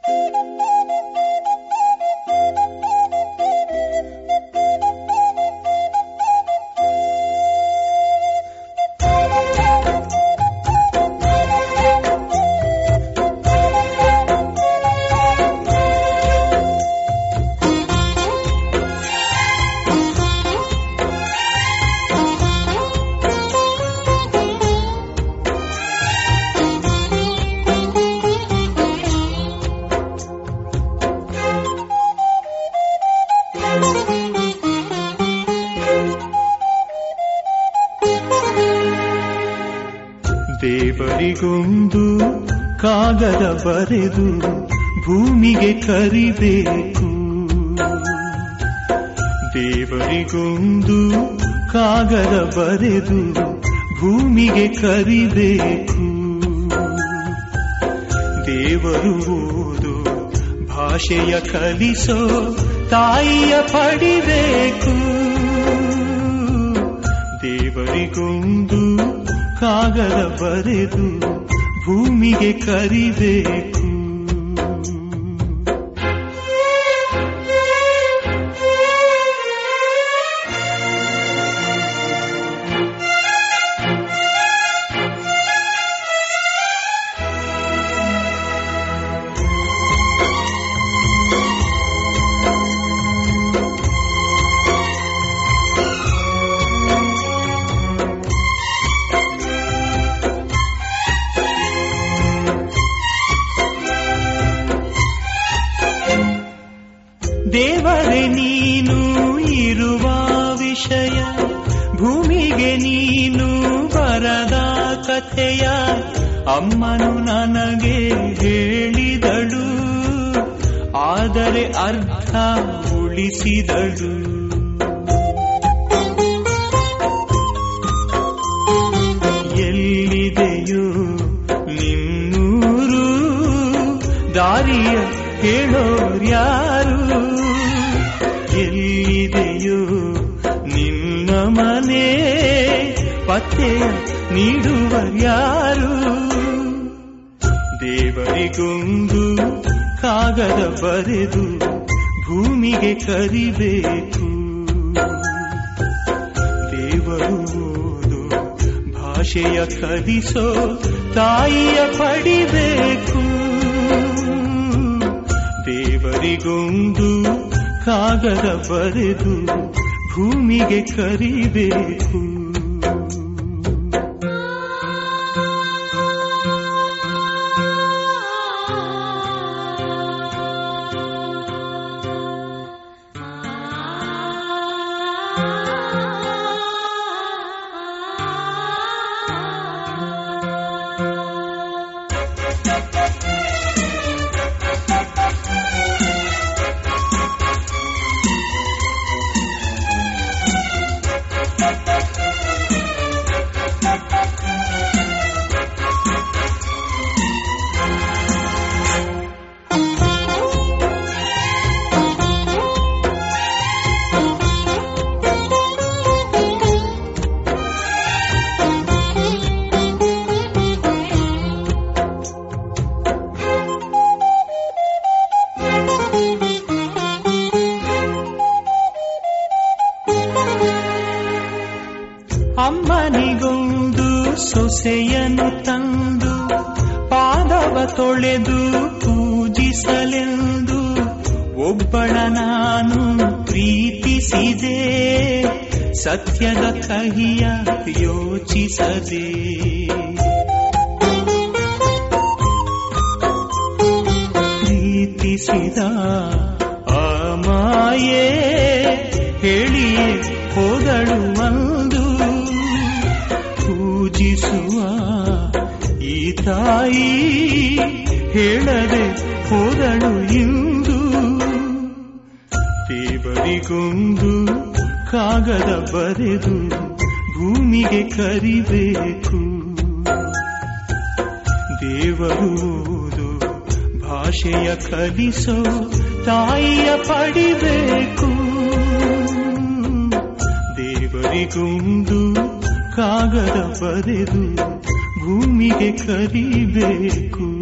ದೇವರಿಗೊಂದು ಕಾಗದ ಬರೆದು ಭೂಮಿಗೆ ಕರಿಬೇಕು ದೇವರಿಗೊಂದು ಕಾಗದ ಬರೆದು ಭೂಮಿಗೆ ಕರಿಬೇಕು ದೇವರು ಓದು ಭಾಷೆಯ ಕಲಿಸೋ ತಾಯಿಯ ಪಡಿಬೇಕು ದೇವರಿಗೊಂದು ಕಾಗದ ಬರೆದು ಭೂಮಿಗೆ ಕರಿಬೇಕು ದೇವರೇ ನೀನು ಇರುವ ವಿಷಯ ಭೂಮಿಗೆ ನೀನು ಬರದ ಕಥೆಯ ಅಮ್ಮನು ನನಗೆ ಹೇಳಿದಳು ಆದರೆ ಅರ್ಥ ಉಳಿಸಿದಳು ಎಲ್ಲಿದೆಯೋ ನಿನ್ನೂರು ದಾರಿಯ ಹೇಳೋರ್ಯಾರು ಎಲ್ಲಿದೆಯೋ ನಿನ್ನ ಮನೆ ಪತ್ತೆಯ ನೀಡುವರ್ಯಾರು ದೇವರಿಗೊಂದು ಕಾಗದ ಬರೆದು ಭೂಮಿಗೆ ಕರಿಬೇಕು ದೇವರು ಓದು ಭಾಷೆಯ ಕಲಿಸೋ ತಾಯಿಯ ಪಡಿಬೇಕು ದೇವರಿಗೊಂದು ಕಾಗದ ಬರೆದು ಭೂಮಿಗೆ ಕರಿಬೇಕು ಅಮ್ಮನಿಗೊಂದು ಸೊಸೆಯನ್ನು ತಂದು ಪಾದವ ತೊಳೆದು ಪೂಜಿಸಲೆಂದು ಒಬ್ಬಳ ನಾನು ಪ್ರೀತಿಸಿದೆ ಸತ್ಯದ ಕಹಿಯ ಯೋಚಿಸದೆ ಪ್ರೀತಿಸಿದ ಆ ಮಾಯೆ ಹೇಳಿಯೇ ಹೋದಳು ಒಂದು ಪೂಜಿಸುವ ಈ ತಾಯಿ ಹೇಳದೆ ಹೋದಳು ಇಂದು ದೇವರಿಗೊಂದು ಕಾಗದ ಬರೆದು ಭೂಮಿಗೆ ಕರಿಬೇಕು ದೇವರು ಓದು ಭಾಷೆಯ ಕಲಿಸೋ ತಾಯಿಯ ಪಡಿಬೇಕು ದೇವರಿಗೊಂದು ಕಾಗದ ಬರೆದು ಭೂಮಿಗೆ ಕರಿಬೇಕು